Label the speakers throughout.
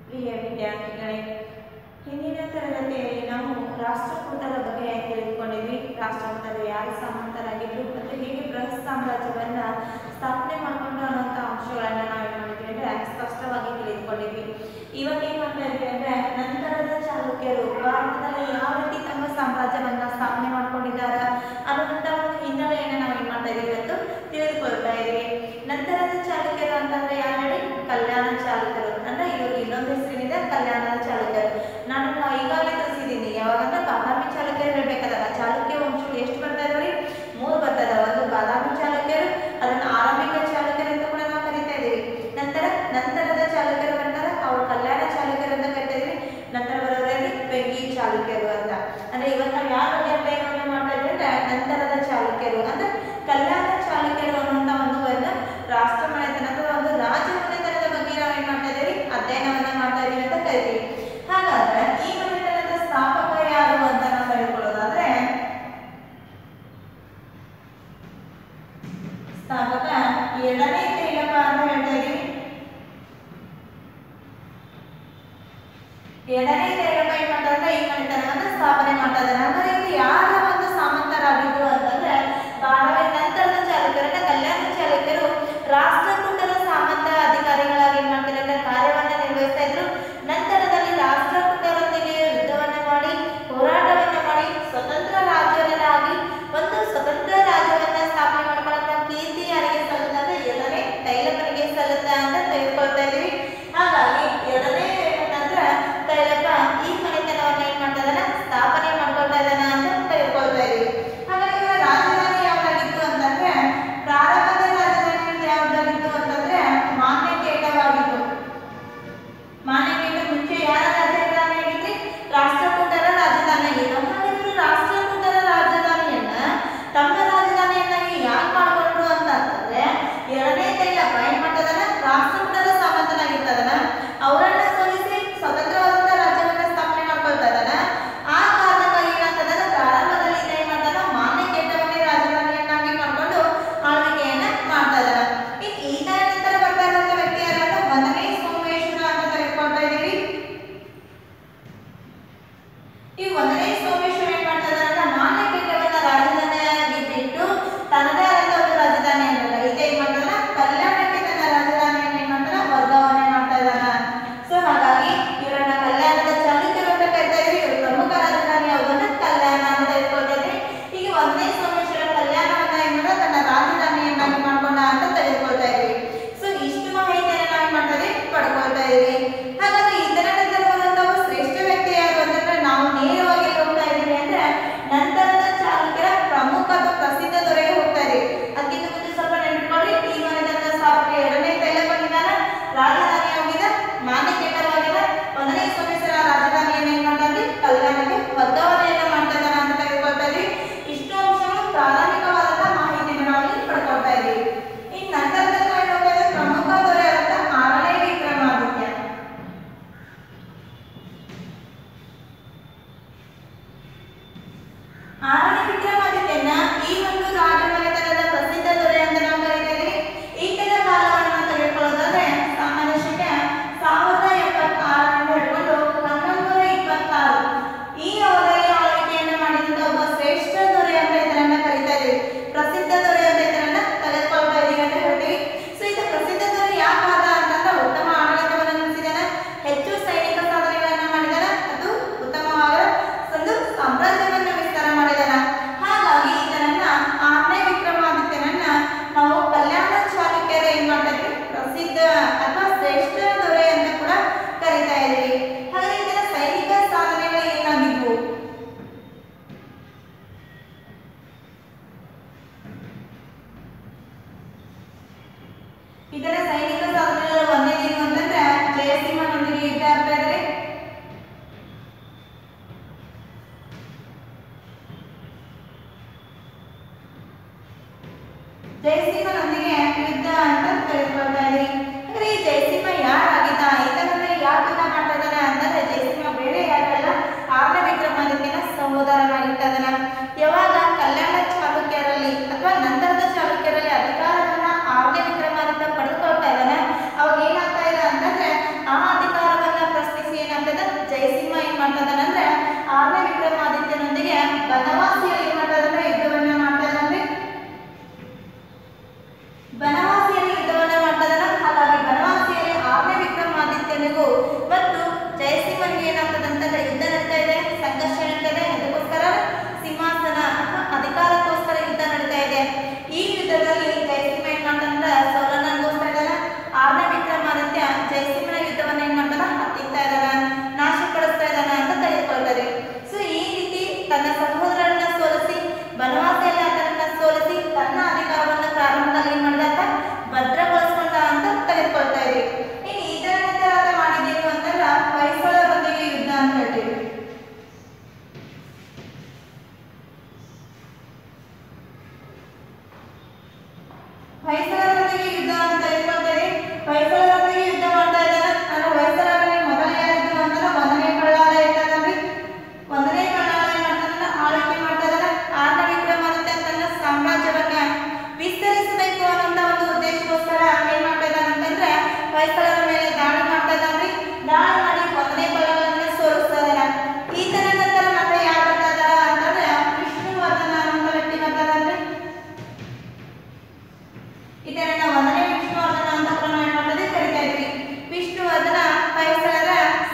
Speaker 1: ಪ್ರಿಯ ವಿದ್ಯಾರ್ಥಿಗಳೇ ಹಿಂದಿನ ತರಗತಿಯಲ್ಲಿ ನಾವು ರಾಷ್ಟ್ರಕೂಟರ ಬಗ್ಗೆ ತಿಳಿದುಕೊಂಡಿದ್ವಿ ರಾಷ್ಟ್ರಕೂಟರು ಯಾರು ಸಾಮಂತರಾಗಿದ್ರು ಮತ್ತು ಹೇಗೆ ಬೃಹತ್ ಸಾಮ್ರಾಜ್ಯವನ್ನ ಸ್ಥಾಪನೆ ಮಾಡಿಕೊಂಡು ಅನ್ನುವಂಥ ಅಂಶಗಳನ್ನ ನಾವು ಏನು ಮಾಡಿದ್ವಿ ಅಂದ್ರೆ ಸ್ಪಷ್ಟವಾಗಿ ತಿಳಿದುಕೊಂಡಿದ್ವಿ ಇವಾಗ ಏನ್ ಮಾಡ್ತಾ ಇದ್ವಿ ಅಂದ್ರೆ ನಂತರದ ಚಾಲುಕ್ಯರು ಭಾರತದಲ್ಲಿ ಯಾವ ರೀತಿ ತಮ್ಮ ಸಾಮ್ರಾಜ್ಯವನ್ನ ಸ್ಥಾಪನೆ ಮಾಡ್ಕೊಂಡಿದ್ದಾರೆ ಅನ್ನೋದಂತ ಒಂದು ಹಿನ್ನೆಲೆಯನ್ನ ನಾವು ಏನ್ ಮಾಡ್ತಾ ಇದೀವಿ ಇವತ್ತು ತಿಳಿದುಕೊಳ್ತಾ ಇದೀವಿ ನಂತರದ ಚಾಲುಕ್ಯರು ಅಂತಂದ್ರೆ ಯಾರು ಹೇಳಿ ಕಲ್ಯಾಣ ಚಾಲುಕ್ಯರು ಅಂದ್ರೆ ಇವರು ಇನ್ನೊಂದು ಹೆಸರಿನಿದೆ ಕಲ್ಯಾಣ ಚಾಲುಕ್ಯರು ನಾನು ನಾವು ಈಗಾಗಲೇ ತಿಳಿಸಿದ್ದೀನಿ ಯಾವಾಗಂದ್ರೆ ಬಾದಾಮಿ ಚಾಲುಕ್ಯರು ಹೇಳ್ಬೇಕಾದಾಗ ಚಾಲುಕ್ಯ ವಂಶಗಳು ಎಷ್ಟು ಬರ್ತಾ ಇದಾವೆ ಮೂರು ಬರ್ತಾ ಇದಾವೆ ಒಂದು ಬಾದಾಮಿ ಚಾಲುಕ್ಯರು ಅದನ್ನ ಆರಂಭಿಕ ಚಾಲುಕ್ಯರು ಅಂತ ಕೂಡ ನಾವು ಕರಿತಾ ಇದೀವಿ ನಂತರ ನಂತರದ ಚಾಲುಕ್ಯರು ಬರ್ತಾರೆ ಅವ್ರು ಕಲ್ಯಾಣ ಚಾಲುಕ್ಯರು ಅಂತ ಕರಿತಾ ಇದೀವಿ ನಂತರ ಬರೋದ್ರಲ್ಲಿ ಬೆಂಕಿ ಚಾಲುಕ್ಯರು ಅಂತ ಅಂದ್ರೆ ಇವತ್ತು ನಾವು ಯಾವ ಬಗ್ಗೆ ಅಧ್ಯಯನವನ್ನು ಮಾಡ್ತಾ ಇದ್ವಿ ಅಂದ್ರೆ ನಂತರದ ಚಾಲುಕ್ಯರು ಅಂದ್ರೆ ಕಲ್ಯಾಣ ಚಾಲುಕ್ಯರು ಅನ್ನುವಂತ ಒಂದು ವರ್ಗ ರಾಷ್ಟ್ರ ಮನೆತನ ಅಥವಾ ಒಂದು ರಾಜ ಮನೆತನದ ಬಗ್ಗೆ ನಾವು ಏನ್ ಮಾಡ್ತಾ ಇದೀವಿ ಅಧ್ಯಯನವನ್ನ ಮಾಡ್ತಾ ಇದೀವಿ ಅಂತ ಕರಿತೀವಿ ಹಾಗಾದ್ರೆ ಈ ಮನೆತನದ ಸ್ಥಾಪಕ ಯಾರು ಅಂತ ನಾವು ಹೇಳ್ಕೊಳ್ಳೋದಾದ್ರೆ ಸ್ಥಾಪಕ ಎರಡನೇ ತೈಲಕ ಅಂತ ಹೇಳ್ತಾ ಇದೀವಿ ಎರಡನೇ ತೈಲಕ ಏನ್ ಮಾಡ್ತಾರೆ ಈ ಮನೆತನವನ್ನ ಸ್ಥಾಪನೆ ಮಾಡ್ತಾ ಇದ್ದಾರೆ ಹಾಗಾದ್ರೆ ಇವರು ಯಾರ ಒಂದು ಸಾಮಂತರಾಗಿದ್ರು ಅಂತಂದ್ರೆ ಬಾಳವೆ ನಂತರದ ಚಾಲುಕ್ಯರನ್ನ ಕಲ್ಯಾಣ ಚಾಲುಕ್ಯರು ರಾಷ್ಟ್ರಕೂಟರ ಸಾಮಂತ ಅಧಿಕಾರಿಗಳಾಗಿ ಏನ್ ಮಾಡ್ತಾರೆ ಅಂದ್ರೆ ಕಾರ್ಯವನ್ನ ನಿರ್ವಹಿಸ್ತಾ ಇದ್ರು ನಂತರದಲ್ಲಿ ರಾಷ್ಟ್ರಕೂಟರೊಂದಿಗೆ ಯುದ್ಧವನ್ನ ಮಾಡಿ ಹೋರಾಟವನ್ನ ಮಾಡಿ ಸ್ವತಂತ್ರ ರಾಜ್ಯವನ್ನಾಗಿ ಒಂದು ಸ್ವತಂತ್ರ ರಾಜ್ಯವನ್ನ ಸ್ಥಾಪನೆ ಮಾಡ್ಕೊಳ್ಳೋಂತ ಕೀರ್ತಿ ಯಾರಿಗೆ ಸಲ್ಲುತ್ತೆ ಅಂದ್ರೆ ಎರಡನೇ ತೈಲಕನಿಗೆ ಸಲ್ಲುತ್ತೆ ಅಂತ ತೆಗೆದುಕೊಳ್ತಾ ಇದೀವಿ ಹಾಗಾಗಿ ಎರಡನೇ ಏನಂತಂದ್ರೆ ತೈಲಕ ಈ ಮನೆತನವನ್ನ ಏನ್ ಮಾಡ್ತಾ ಇದ್ದಾನ ಸ್ಥಾಪನೆ ಮಾಡ್ಕೊಳ್ತಾ ಇದ್ದಾನ ಅಂತ ತೆಗೆದುಕೊಳ್ತಾ ಇದೀವಿ ಹಾಗಾಗಿ ಇವರ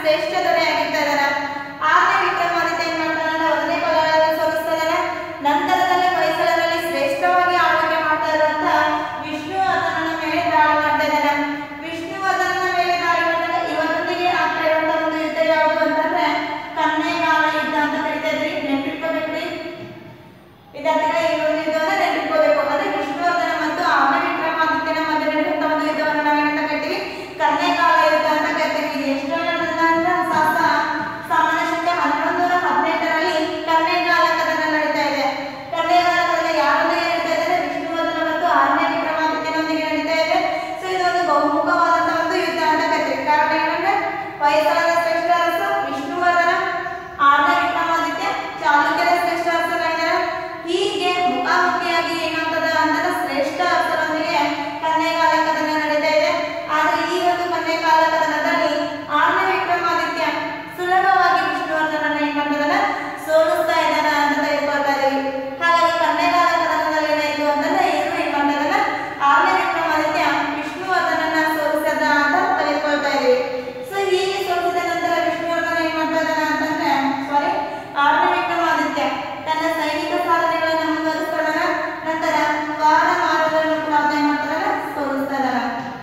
Speaker 1: ಶ್ರೇಷ್ಠ ದೊರೆಯಾಗಿರ್ತಾ ಇದಾರ ಆರನೇ ವಿಕ್ರಮಾದಿತ್ಯ ಏನ್ ಮಾಡ್ತಾನಂದ್ರೆ ಒಂದನೇ ಬಲರಾಜನ ಸೋಲಿಸ್ತಾ ಇದಾರೆ ನಂತರದಲ್ಲಿ ಹೊಯ್ಸಳರಲ್ಲಿ ಶ್ರೇಷ್ಠವಾಗಿ ಆಳ್ವಿಕೆ ಮಾಡ್ತಾ ಇರುವಂತ ವಿಷ್ಣುವರ್ಧನನ ಮೇಲೆ ದಾಳಿ ಮಾಡ್ತಾ ಇದ್ದಾನೆ ವಿಷ್ಣುವರ್ಧನನ ಮೇಲೆ ದಾಳಿ ಮಾಡಿದಾಗ ಇವರೊಂದಿಗೆ ಆಗ್ತಾ ಇರುವಂತ ಒಂದು ಯುದ್ಧ ಯಾವುದು ಅಂತಂದ್ರೆ ಕನ್ನೆಗಾಲ ಯುದ್ಧ ಅಂತ ಕರಿತಾ ಇದ್ರಿ ನೆನ್ಪಿಟ್ಕೋಬೇಕ್ರಿ ವಿದ್ಯಾರ್ಥಿಗಳ ಈ ಒಂದು ಯುದ್ಧವನ್ನ ನೆನಪಿಟ್ಕೋಬೇಕು ಅಂದ್ರೆ ವಿಷ್ಣುವರ್ಧನ ಮತ್ತು ಆರನೇ ವಿಕ್ರಮಾದಿತ್ಯನ ಮಧ್ಯೆ ನಡೆಯುವಂತ ಒಂದು ಯುದ್ಧವನ್ನ ನಾವೇನಂತ ಕರಿತೀವಿ ಕನ್ನೆಗಾಲ ಯುದ್ಧ ಅಂತ ಕರಿತೀವಿ ಇದು ಎಷ್ಟು ನಡೆದಿದೆ ಅಂದ್ರೆ ಸಾಸ ಸಾಮಾನ್ಯ ಶಕೆ ಹನ್ನೊಂದೂರ ಹದಿನೆಂಟರಲ್ಲಿ ಕನ್ನೆಗಾಲ ಕದನ ನಡೀತಾ ಇದೆ ಕನ್ನೆಗಾಲ ಕದನ ಯಾರೊಂದಿಗೆ ನಡೀತಾ ಇದೆ ಅಂದ್ರೆ ವಿಷ್ಣುವರ್ಧನ ಮತ್ತು ಆರನೇ ವಿಕ್ರಮಾದಿತ್ಯನೊಂದಿಗೆ ನಡೀತಾ ಇದೆ ಸೊ ಇದೊಂದು ಬಹುಮುಖವಾದಂತಹ ಒಂದು ಯುದ್ಧ ಅಂತ ಕರಿತೀವಿ ಕಾರಣ ಏನಂದ್ರೆ ಹೊಯ್ಸಳರ ಶ್ರೇಷ್ಠ ಅರಸ ವಿಷ್ಣುವರ್ಧನ ಆರನೇ ವಿಕ್ರಮಾದಿತ್ಯ ಚಾಲುಕ್ಯರ ಶ್ರೇಷ್ಠ ಅರಸರಾಗಿದ್ದಾರೆ ಹೀಗೆ ಮುಖಾಮುಖಿಯಾಗಿ ಏನಾಗ್ತದ ಅಂದ್ರೆ ಶ್ರೇಷ್ಠ ಅರಸರೊಂದಿಗೆ ಕನ್ನೆಗಾಲ ಕದನ ನಡೀತಾ ಇದೆ ಆದ್ರೆ ಈ ಒಂದು ಕನ್ನೆಗಾಲ ಕದನದಲ್ಲಿ ಆರನೇ ವಿಕ್ರಮಾದಿತ್ಯ ಸುಲಭವಾಗಿ ವಿಷ್ಣುವರ್ಧನನ ಏನ್ ಮಾಡ್ತದಲ್ಲ ಸೋಲಿಸ್ತಾ ಇದ್ದಾನ ಅಂತ ತೆಗೆದುಕೊಳ್ತಾ ಇದೀವಿ ಹಾಗಾಗಿ ಕನ್ನೆಗಾಲ ಕದನದಲ್ಲಿ ಏನಾಯ್ತು ಅಂತಂದ್ರೆ ಇವರು ಏನ್ ಮಾಡ್ತದಲ್ಲ ಆರನೇ ವಿಕ್ರಮಾದಿತ್ಯ ವಿಷ್ಣುವರ್ಧನನ ಸೋಲಿಸದ ಅಂತ ತೆಗೆದುಕೊಳ್ತಾ ಇದೀವಿ ಸೊ ಹೀಗೆ ಸೋಲಿಸಿದ ನಂತರ ವಿಷ್ಣುವರ್ಧನ ಏನ್ ಮಾಡ್ತಾ ಇದ್ದಾನ ಅಂತಂದ್ರೆ ಸಾರಿ ಆರನೇ ವಿಕ್ರಮಾದಿತ್ಯ ತನ್ನ ಸೈನಿಕ ಸಾಧನೆಗಳನ್ನ ಮುಂದುವರಿಸ್ತಾ ಇದ್ದಾನ ನಂತರ ವಾರ ಮಾರ್ಗಗಳನ್ನು ಕೂಡ ಆತ ಏನ್ ಮಾಡ್ತಾರ ಸೋಲಿಸ್ತಾ ಇದ್ದಾನ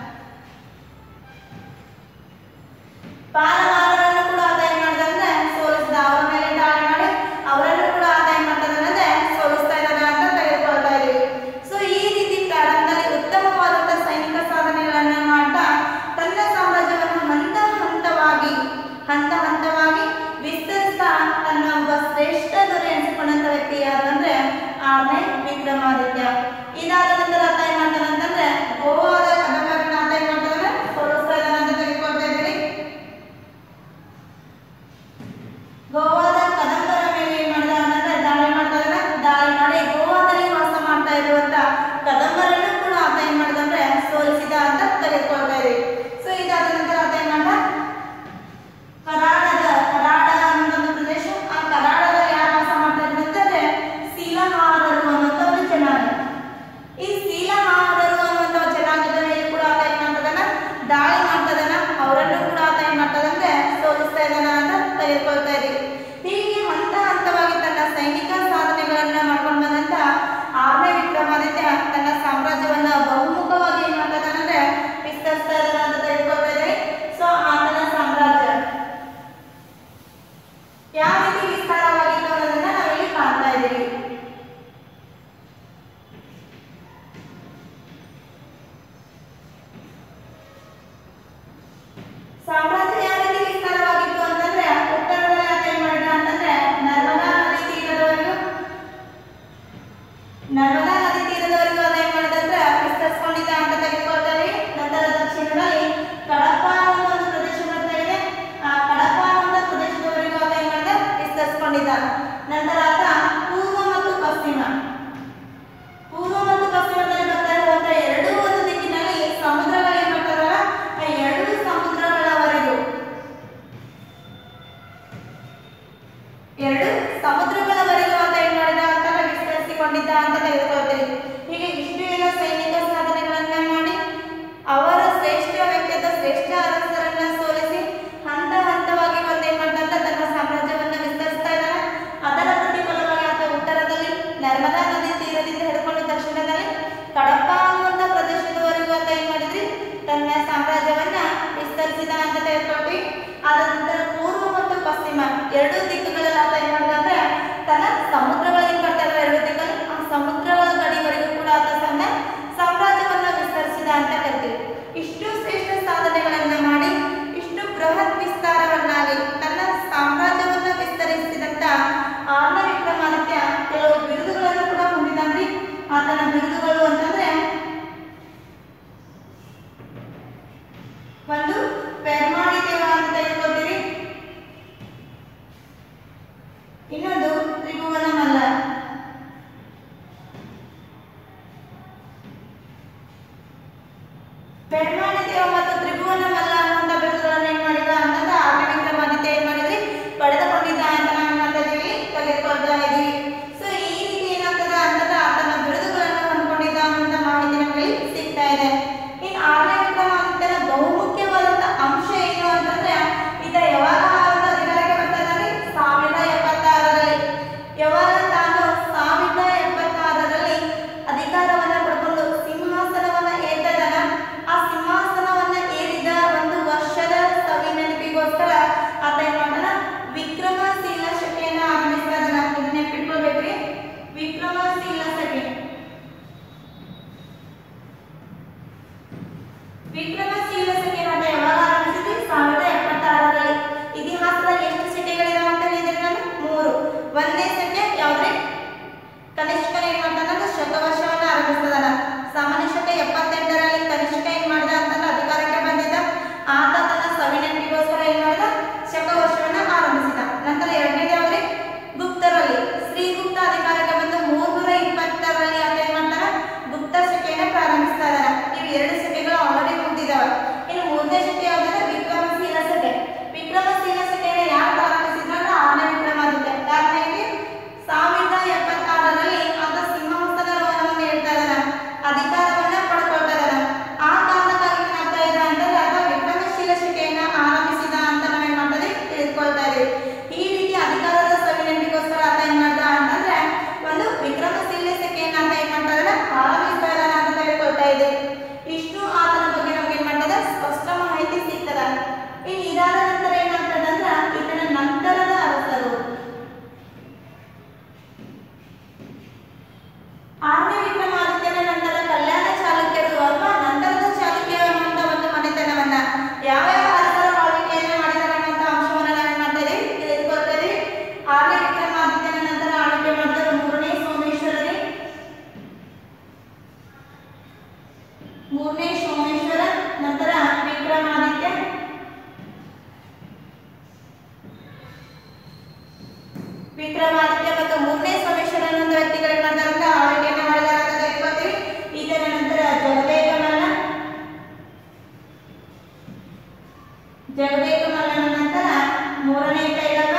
Speaker 1: ಪಾಲಮಾರರನ್ನು ಕೂಡ ಆತ ಏನ್ ಮಾಡ್ತಾನಂದ್ರೆ ಸೋಲಿಸಿದ ಅವರ ಮೇಲೆ ದಾಳಿ ಮಾಡಿ ಅವರನ್ನು ಕೂಡ ಆತ ಏನ್ ಮಾಡ್ತಾನಂದ್ರೆ ಸೋಲಿಸ್ತಾ ಇದ್ದಾನ ಅಂತ ತೆಗೆದುಕೊಳ್ತಾ ಇದೀವಿ ಸೊ ಈ ರೀತಿ ಪ್ರಾರಂಭದಲ್ಲಿ ಉತ್ತಮವಾದಂತ ಸೈನಿಕ ಸಾಧನೆಗಳನ್ನ ಮಾಡ್ತಾ ತನ್ನ ಸಾಮ್ರಾಜ್ಯವನ್ನು ಹಂತ ಹಂತವಾಗಿ ಹಂತ ಹಂತವಾಗಿ ವಿಸ್ತರಿಸ್ತಾ ತನ್ನ ಒಬ್ಬ ಶ್ರೇಷ್ಠ ದೊರೆ ಅನಿಸಿಕೊಂಡಂತ ವ್ಯಕ್ತಿ ಯಾರು ಅಂದ್ರೆ ಆರನೇ ವಿಕ್ರಮಾದಿತ್ಯ ಇದಾದ ನಂತರ ಆತ ಏನ್ ಮಾಡ್ತಾನಂತಂದ್ರೆ ಗೋವಾದ ಕನಕರನ್ನ ಆತ ಏನ್ ಮಾಡ್ತಾನಂದ್ರೆ ಸೋಲಿಸ್ತಾ ಇದ್ದಾನ ಅಂತ ತೆಗೆದುಕೊಳ್ತಾ ಇದ್ದೀವಿ ಗೋವಾದ ಕದಂಬರ ಮೇಲೆ ಏನ್ ಮಾಡಿದ ಅಂತಂದ್ರೆ ದಾಳಿ ಮಾಡ್ತಾ ಇದ್ದಾನೆ ದಾಳಿ ಮಾಡಿ ಗೋವಾದಲ್ಲಿ ವಾಸ ಮಾಡ್ತಾ ಇರುವಂತ ಕದಂಬರನ್ನು ಕೂಡ ಆತ ಏನ್ ಮಾಡಿದ ಅಂದ್ರೆ ಸೋಲಿಸಿದ ಅಂತ ತೆಗೆದುಕೊಳ್ತಾ ಇದೀವಿ ಸೊ ಇದಾದ ನಂತರ ಆತ ಏನ್ ಮಾಡ್ದ ಕರಾಡದ ಕರಾಡ ಅನ್ನೋ ಒಂದು ಪ್ರದೇಶ ಆ ಕರಾಡದಲ್ಲಿ ಯಾರು ವಾಸ ಮಾಡ್ತಾ ಇದ್ರು ಅಂತಂದ್ರೆ ಶೀಲಹಾರರು ಅನ್ನುವಂತ ಒಂದು ಜನಾಂಗ ಈ ಶೀಲಹಾರರು ಅನ್ನುವಂತ ಒಂದು ಜನಾಂಗದ ಮೇಲೆ ಕೂಡ ಆತ ಏನ್ ಮಾಡ್ತದನ ದಾಳಿ ಮಾಡ್ತದನ ಅವರನ್ನು ಕೂಡ ಆತ ಏನ್ ಮಾಡ್ತದಂದ್ರೆ ಸೋಲಿಸ್ತಾ ಇದ್ದಾನ ಅಂತ ತೆಗೆದುಕೊಳ್ತಾ ಇದೀವಿ ಹೀಗೆ ಹಂತ ಹಂತವಾಗಿ ತನ್ನ ಸೈನಿಕ ಸಾಧನೆಗಳನ್ನ ಮಾಡ್ಕೊಂಡು ಬಂದಂತ ಆರನೇ ವಿಕ್ರಮಾದಿತ್ಯ ತನ್ನ ಸಾಮ್ರಾಜ್ಯವನ್ನ ಬಹುಮುಖವಾಗಿ ಏನ್ ಮಾಡ್ತದಾನಂದ್ರೆ ವಿಸ್ತರಿಸ್ತಾ ಇದ್ದಾನ ಅಂತ ತೆಗೆದುಕೊಳ್ತಾ ಇದೀವಿ ಸೊ ಆತನ ಸಾಮ್ರಾಜ್ಯ ಯಾವ ರೀತಿ ವಿಸ್ತಾರವಾಗಿತ್ತು ಅನ್ನೋದನ್ನ ನಾವಿಲ್ಲಿ ಕಾಣ್ತಾ ಇದ್ದೀವಿ ಸಾಮ್ರಾಜ್ಯ ಯಾವ ರೀತಿ ವಿಸ್ತಾರವಾಗಿತ್ತು ಅಂತಂದ್ರೆ ಉತ್ತರದಲ್ಲಿ ಆತ ಏನ್ ಮಾಡಿದ ಅಂತಂದ್ರೆ ನರ್ಮದಾ ನದಿ ತೀರದವರೆಗೂ ನರ್ಮದಾ ನದಿ ತೀರದವರೆಗೂ ಆತ ಏನ್ ಮಾಡಿದಂದ್ರೆ ವಿಸ್ತರಿಸ್ಕೊಂಡಿದ್ದ ಅಂತ ತೆಗೆದುಕೊಳ್ತಾರೆ ನಂತರ ದಕ್ಷಿಣದಲ್ಲಿ ಕಡಪ ಅನ್ನೋ ಒಂದು ಪ್ರದೇಶ ಬರ್ತಾ ಇದೆ ಆ ಕಡಪ ಅನ್ನೋ ಪ್ರದೇಶದವರೆಗೂ ಆತ ಏನ್ ಮಾಡಿದ ವಿಸ್ತರಿಸ್ಕೊಂಡಿದ್ದ ನಂತರ ಆತ ಪೂರ್ವ ಮತ್ತು ಪಶ್ಚಿಮ ಪೂರ್ವ ಮತ್ತು ಪಶ್ಚಿಮದಲ್ಲಿ ಬರ್ತಾ ಇರುವಂತ ಎರಡೂ ಒಂದು ದಿಕ್ಕಿನಲ್ಲಿ ಸಮುದ್ರಗಳು ಏನ್ ಮಾಡ್ತಾರಲ್ಲ ಆ ಎರಡು ಸಮುದ್ರಗಳವರೆಗೂ ಎರಡು ಸಮುದ್ರಗಳವರೆಗೂ ಆತ ಏನ್ ಮಾಡಿದ ಅಂತ ವಿಸ್ತರಿಸಿಕೊಂಡಿದ್ದ ಅಂತ ತೆಗೆದುಕೊಳ್ತೀವಿ ಹೀಗೆ ಇಷ್ಟು ಎಲ್ಲ ಸೈನಿಕ ಸಾಧನೆಗಳನ್ನ ಮಾಡಿ ಅವರ ಶ್ರೇಷ್ಠ ವ್ಯಕ್ತಿತ್ವ ಶ್ರೇಷ್ಠ ಅರಸರನ್ನ ಸೋಲಿಸಿ ಹಂತ ಹಂತವಾಗಿ ಬಂದು ಏನ್ ಮಾಡ್ದಂತ ತನ್ನ ಸಾಮ್ರಾಜ್ಯವನ್ನ ವಿಸ್ತರಿಸ್ತಾ ಇದ್ದಾನೆ ಅದರ ಪ್ರತಿಫಲವಾಗಿ ಆತ ಉತ್ತರದಲ್ಲಿ ನರ್ಮದಾ ನದಿ ತೀರದಿಂದ ಹಿಡ್ಕೊಂಡು ದಕ್ಷಿಣದಲ್ಲಿ ಕಡಪ ಅನ್ನುವಂತ ಪ್ರದೇಶದವರೆಗೂ ಆತ ಏನ್ ಮಾಡಿದ್ರಿ ತನ್ನ ಸಾಮ್ರಾಜ್ಯವನ್ನ ವಿಸ್ತರಿಸಿದ ಅಂತ ತೆಗೆದುಕೊಳ್ತೀವಿ ಆದ ನಂತರ ಪೂರ್ವ ಮತ್ತು ಪಶ್ಚಿಮ ಎರಡೂ ದಿಕ್ಕುಗಳಲ್ಲಿ ಆತ ಏನ್ ಮಾಡಿದ ಅಂದ್ರೆ ತನ್ನ ಸಮುದ್ರಗಳಿಗೆ ಬರ್ತಾ ಇರೋ ಎರಡು ದಿಕ್ಕಲ್ಲಿ ಆ ಸಮುದ್ರಗಳ ಗಡಿವರೆಗೂ ಕೂಡ ಆತ ತನ್ನ ಸಾಮ್ರಾಜ್ಯವನ್ನ ವಿಸ್ತರಿಸಿದ ಅಂತ ಕರಿತೀವಿ ಇಷ್ಟು ಶ್ರೇಷ್ಠ ಸಾಧನೆಗಳನ್ನ ಮಾಡಿ ಇಷ್ಟು ಬೃಹತ್ ವಿಸ್ತಾರವನ್ನಾಗಿ ತನ್ನ ಸಾಮ್ರಾಜ್ಯವನ್ನ ವಿಸ್ತರಿಸಿದಂತ ಆರನೇ ವಿಕ್ರಮಾದಿತ್ಯ ಕೆಲವು ಬಿರುದುಗಳನ್ನು ಕೂಡ ಹೊಂದಿದ್ದಾನ್ರಿ ಆತನ ಬಿರುದುಗಳು ಅಂತಂದ್ರೆ ಒಂದು ಪೆರ್ಮಾಡಿ ದೇವ ಅಂತ ತೆಗೆದುಕೊಳ್ತೀವಿ ಇನ್ನೊಂದು ತ್ರಿಭುವನ ಮಲ್ಲ ಪೆರ್ಮಾಡಿ ದೇವ ಮತ್ತು ತ್ರಿಭುವನ ಮಲ್ಲ ಅನ್ನುವಂಥ ಬಿರುದುಗಳನ್ನು ಏನ್ ಮಾಡಿದ ಅಂತಂದ್ರೆ ಆರನೇ ವಿಕ್ರಮಾದಿತ್ಯ ವಿಕ್ರಮಾದಿತ್ಯ ಮತ್ತು ಮೂರನೇ ಸೋಮೇಶ್ವರ ಅನ್ನೋ ವ್ಯಕ್ತಿಗಳು ಏನ್ ಮಾಡ್ತಾರೆ ಅಂದ್ರೆ ಆಳ್ವಿಕೆಯನ್ನ ಮಾಡಿದಾರೆ ಅಂತ ತಿಳ್ಕೊತೀವಿ ಇದರ ನಂತರ ಜಗದೇಕ ಮಲ್ಲ ಜಗದೇಕ ಮಲ್ಲನ ನಂತರ ಮೂರನೇ ಕೈಲಕ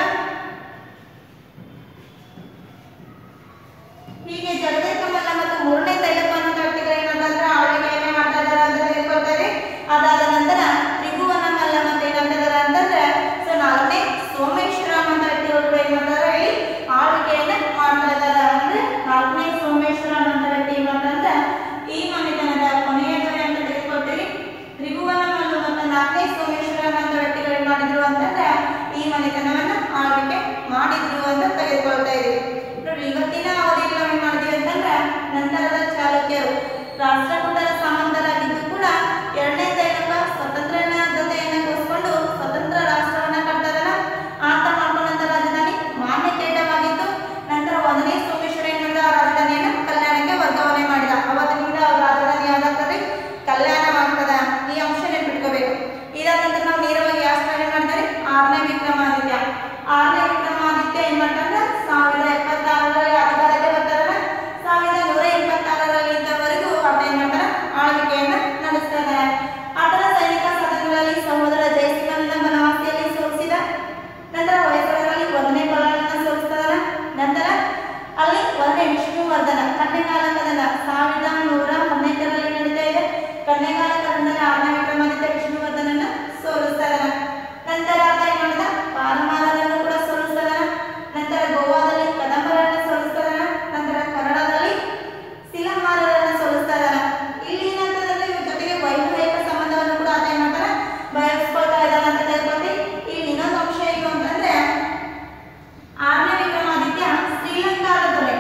Speaker 1: ಹೀಗೆ ಜಗದೇಕ ಮಲ್ಲ ಮತ್ತು ಮೂರನೇ ತೈಲಕ ಅನ್ನೋ ವ್ಯಕ್ತಿಗಳು ಏನ್ ಮಾಡ್ತಾರೆ ಆಳ್ವಿಕೆಯನ್ನ ಮಾಡ್ತಾ ಇದಾರೆ ಅಂತ ತಿಳ್ಕೊಳ್ತಾರೆ ಅದಾದ ನಂತರ ತ್ರಿಭುವನ ಮಲ್ಲ ಮತ್ತೆ ಏನ್ ಮಾಡ್ತಿದಾರೆ ಅಂತಂದ್ರೆ ಸೊ ನಾಲ್ಕನೇ ಸೋಮೇಶ್ವರ ಅನ್ನೋ ವ್ಯಕ್ತಿಗಳು ಕೂಡ ಏನ್ ಮಾಡ್ತಾರೆ ಇಲ್ಲಿ ಆಳ್ವಿಕೆಯನ್ನ ಮಾಡ್ತಾ ಇದಾರೆ ಅಂದ್ರೆ ನಾಲ್ಕನೇ ಸೋಮೇಶ್ವರ ಅನ್ನೋ ವ್ಯಕ್ತಿ ಏನ್ ಮಾಡ್ತಾರೆ ಈ ಮನೆತನದ ಕೊನೆಯ ದೊರೆ ಅಂತ ತಿಳ್ಕೊಳ್ತೀವಿ ತ್ರಿಭುವನ ಮಲ್ಲು ಮತ್ತು ನಾಲ್ಕನೇ ಸೋಮೇಶ್ವರ ಅನ್ನೋ ವ್ಯಕ್ತಿಗಳು ಏನ್ ಮಾಡಿದ್ರು ಅಂತಂದ್ರೆ ಈ ಮನೆತನವನ್ನ ಆಳ್ವಿಕೆ ಮಾಡಿದ್ರು ಅಂತ ತೆಗೆದುಕೊಳ್ತಾ ಇದೀವಿ ನೋಡಿ ಇವತ್ತಿನ ಅವಧಿಯಲ್ಲಿ ನಾವು ಏನ್ ಮಾಡಿದ್ವಿ ಅಂತಂದ್ರೆ ನಂತರದ ಚಾಲುಕ್ಯರು ರಾಷ್ಟ್ರಕೂಟರ ಸಾಮಂತರಾಗಿದ್ದು ಕೂಡ ಎರಡನೇ ತೈಲಕ ಸ್ವತಂತ್ರತೆಯನ್ನ ಘೋಷಿಸಿಕೊಂಡು ಸ್ವತಂತ್ರ ರಾಷ್ಟ್ರವನ್ನ ಕಟ್ಟಿದನ ಆತ ಮಾಡ್ಕೊಂಡಂತ ರಾಜಧಾನಿ ಮಾನ್ಯಕೇಟವಾಗಿತ್ತು ನಂತರ ಒಂದನೇ ಸೋಮೇಶ್ವರ ಏನ್ ಮಾಡಿದ ಆ ರಾಜಧಾನಿಯನ್ನ ಕಲ್ಯಾಣಕ್ಕೆ ವರ್ಗಾವಣೆ ಮಾಡಿದ ಅವತ್ತಿನಿಂದ ಅವ್ರ ರಾಜಧಾನಿ ಯಾವ್ದಾಗ್ತದೆ ಕಲ್ಯಾಣವಾಗ್ತದ ಈ ಅಂಶ ನೆನ್ಪಿಟ್ಕೋಬೇಕು ಇದಾದ ನಂತರ ನಾವು ನೇರವಾಗಿ ಯಾವ ಸ್ಮರಣೆ ಮಾಡ್ತಾರೆ ಆರನೇ ವಿಕ್ರಮಾದಿತ್ಯ ಆರನೇ ವಿಕ್ರಮಾದಿತ್ಯ ಏನ್ ಮಾಡ್ತಾರೆ ಸಾವಿರದ ಎಪ್ಪತ್ತಾರರಲ್ಲಿ ಅಧಿಕಾರಕ್ಕೆ ಬರ್ತಾರಲ್ಲ ಸಾವಿರದ ನೂರ ಎಂಬತ್ತಾರರಲ್ಲಿ ಇದ್ದವರೆಗೂ ಆತ ಏನ್ ಮಾಡ್ತಾರ ಆಳ್ವಿಕೆಯನ್ನ ನಡೆಸ್ತಾ ಇದ್ದಾರೆ ಆತನ ಸೈನಿಕ ಸಾಧನಗಳಲ್ಲಿ ಸಹೋದರ ಜಯಸಿಂಹನ ಬನವಾಸಿಯಲ್ಲಿ ಸೋಲಿಸಿದ ನಂತರ ಹೊಯ್ಸಳರಲ್ಲಿ ಒಂದನೇ ಬಲವನ್ನು ಸೋಲಿಸ್ತಾರ ನಂತರ ಅಲ್ಲಿ ಒಂದನೇ ವಿಷ್ಣುವರ್ಧನ ಕನ್ನೆಗಾಲ ಕದನ ಸಾವಿರದ ನೂರ ಹದಿನೆಂಟರಲ್ಲಿ ನಡೀತಾ ಇದೆ ಕನ್ನೆಗಾಲ ಕದನದಲ್ಲಿ ಆರನೇ ವಿಕ್ರಮಾದಿತ್ಯ ವಿಷ್ಣುವರ್ಧನನ್ನ ಸೋಲಿಸ್ತಾ ಇದ್ದಾನೆ ನಂತರ ಆತ ಏನ್ ಮಾಡಿದ ಪಾರಮಾರರನ್ನು ಕೂಡ ಸೋಲಿಸ್ತಾ ಇದ್ದಾನೆ ನಂತರ ಗೋವಾದಲ್ಲಿ ಕದಂಬರನ್ನ ಸೋಲಿಸ್ತಾ ಇದ್ದಾನೆ ನಂತರ ಕನ್ನಡದಲ್ಲಿ ಶಿಲಹಾರರನ್ನ ಸೋಲಿಸ್ತಾ ಇದ್ದಾನೆ ಇಲ್ಲಿ ಏನಾಗ್ತದೆ ಇವ್ರ ಜೊತೆಗೆ ವೈವಾಹಿಕ ಸಂಬಂಧವನ್ನು ಕೂಡ ಆತ ಏನ್ ಮಾಡ್ತಾನೆ ಬಯಸ್ಕೊಳ್ತಾ ಇದ್ದಾನೆ ಅಂತ ತಿಳ್ಕೊತೀವಿ ಇಲ್ಲಿ ಇನ್ನೊಂದು ಅಂಶ ಏನು ಅಂತಂದ್ರೆ ಆರನೇ ವಿಕ್ರಮಾದಿತ್ಯ ಶ್ರೀಲಂಕಾದ ದೊರೆ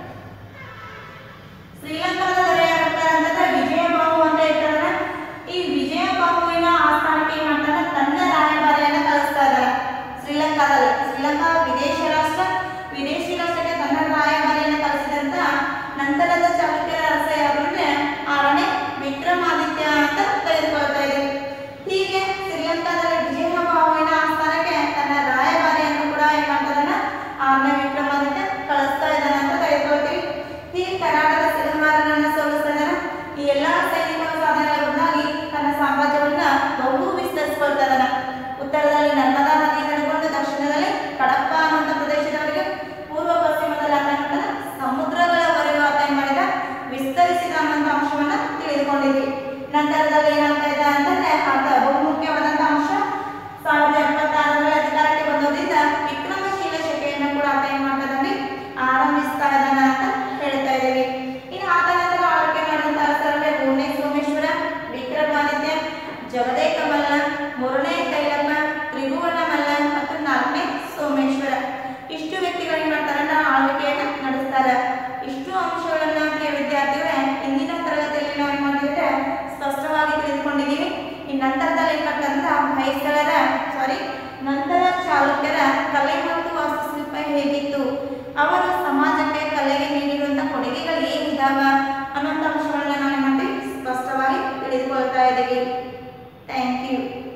Speaker 1: ಶ್ರೀಲಂಕಾದ ದೊರೆ ಯಾರಂತಾರೆ ಅಂತಂದ್ರೆ ವಿಜಯಬಾಹು ಅಂತ ಇರ್ತಾರ ಈ ವಿಜಯಬಾಹುವಿನ ಆಸ್ಥಾನಕ್ಕೆ ಏನ್ ಮಾಡ್ತಾನೆ ತನ್ನ ರಾಯಭಾರಿಯನ್ನ ಕಳಿಸ್ತಾ ಇದ್ದಾರೆ ಶ್ರೀಲಂಕಾದಲ್ಲಿ ಶ್ರೀಲಂಕಾ ವಿದೇಶ ರಾಷ್ಟ್ರ ವಿದೇಶಿ ರಾಷ್ಟ್ರಕ್ಕೆ ತನ್ನ ರಾಯಭಾರಿಯನ್ನ ಕಳಿಸಿದಂತ ನಂತರದ ಚಾಲುಕ್ಯರ ಅರಸ ಯಾರು ಅಂದ್ರೆ ಆರನೇ ವಿಕ್ರಮಾದಿತ್ಯ ಅಂತ ತೆಗೆದುಕೊಳ್ತಾ ಇದ್ದೀವಿ ಹೀಗೆ ಶ್ರೀಲಂಕಾದಲ್ಲಿ ವಿಜಯಬಾಹುವಿನ ಆಸ್ಥಾನಕ್ಕೆ ತನ್ನ ರಾಯಭಾರಿಯನ್ನು ಕೂಡ ಏನ್ ಮಾಡ್ತಾರನ್ನ ಆರನೇ ವಿಕ್ರಮಾದಿತ್ಯ ಕಳಿಸ್ತಾ ಇದ್ದಾನೆ ಅಂತ ತೆಗೆದುಕೊಳ್ತೀವಿ ಹೀಗೆ ಕರ್ನಾಟಕ ಸಿಂಹಾರನನ್ನ ಸೋಲಿಸ್ತಾ ಇದ್ದಾನೆ ಈ ಎಲ್ಲಾ ಸೈನಿಕ ಸಾಧನೆಗಳಿಂದಾಗಿ ತನ್ನ ಸಾಮ್ರಾಜ್ಯವನ್ನ ಬಹು ವಿಸ್ತರಿಸಿಕೊಳ್ತಾ ಇದ್ದಾನೆ ಉತ್ತರದಲ್ಲಿ ನರ್ಮದಾ ನದಿ ಹಿಡ್ಕೊಂಡು ದಕ್ಷಿಣದಲ್ಲಿ ಕಡಪ ಅನ್ನುವಂಥ ಪ್ರದೇಶದವರೆಗೆ ಪೂರ್ವ ಪಶ್ಚಿಮದಲ್ಲಿ ಆತ ಏನ್ ಮಾಡ್ತಾನೆ? ಸಮುದ್ರಗಳವರೆಗೂ ಆತ ಏನ್ ಮಾಡಿದ ವಿಸ್ತರಿಸಿದ ಅನ್ನುವಂಥ ಅಂಶವನ್ನ ತಿಳಿದುಕೊಂಡಿದ್ವಿ ನಂತರದಲ್ಲಿ ಏನಾಗ್ತಾ ಇದೆ ಅಂತಂದ್ರೆ ಆತ ಬಹುಮುಖ್ಯವಾದಂಥ ಅಂಶ ಸಾವಿರದ ಎಪ್ಪತ್ತಾರರಲ್ಲಿ ಅಧಿಕಾರಕ್ಕೆ ಬಂದೋದ್ರಿಂದ ವಿಕ್ರಮಶೀಲ ಶಕೆಯನ್ನು ಕೂಡ ಆತ ಏನ್ ಮಾಡ್ತಾನೆ ಆರಂಭಿಸ್ತಾ ಇದ್ದಾನೆ ಅಂತ ಹೇಳ್ತಾ ಇದ್ದೀವಿ ಇನ್ನು ಆತ ನಂತರ ಆಳ್ವಿಕೆ ಮಾಡಿದಂತ ಅರಸರಲ್ಲಿ ಮೂರನೇ ಸೋಮೇಶ್ವರ ವಿಕ್ರಮಾದಿತ್ಯ ಜಗದೇಕ ಮಲ್ಲ ಮೂರನೇ ಕೈಲಮ್ಮ ತ್ರಿಭುವನ ಮಲ್ಲ ಮತ್ತು ನಾಲ್ಕನೇ ಸೋಮೇಶ್ವರ ಇಷ್ಟು ವ್ಯಕ್ತಿಗಳು ಏನ್ ಮಾಡ್ತಾರೆ ಅಂದ್ರೆ ಆಳ್ವಿಕೆಯನ್ನ ನಡೆಸ್ತಾರೆ ಇಷ್ಟು ಅಂಶಗಳನ್ನ ಪ್ರಿಯ ವಿದ್ಯಾರ್ಥಿಗಳೇ ಇಂದಿನ ತರಗತಿಯಲ್ಲಿ ನಾವು ಏನ್ ಮಾಡಿದ್ರೆ ಸ್ಪಷ್ಟವಾಗಿ ತಿಳಿದುಕೊಂಡಿದ್ದೀವಿ ಈ ನಂತರದಲ್ಲಿ ಏನ್ ಮಾಡ್ತಾರೆ ಅಂದ್ರೆ ಹೊಯ್ಸಳರ ಸಾರಿ ನಂತರ ಚಾಲುಕ್ಯರ ಕಲೆ ಮತ್ತು ವಾಸ್ತುಶಿಲ್ಪ ಹೇಗಿತ್ತು ಅವರು ಸಮಾಜಕ್ಕೆ ಕಲೆಗೆ ನೀಡಿರುವಂತಹ ಕೊಡುಗೆಗಳು ಏನಿದಾವ ಅನ್ನೋಂಥ ಅಂಶಗಳನ್ನ ನಾವು ಏನ್ ಮಾಡ್ತೀವಿ ಸ್ಪಷ್ಟವಾಗಿ ತಿಳಿದುಕೊಳ್ತಾ ಇದ್ದೀವಿ ಥ್ಯಾಂಕ್ ಯು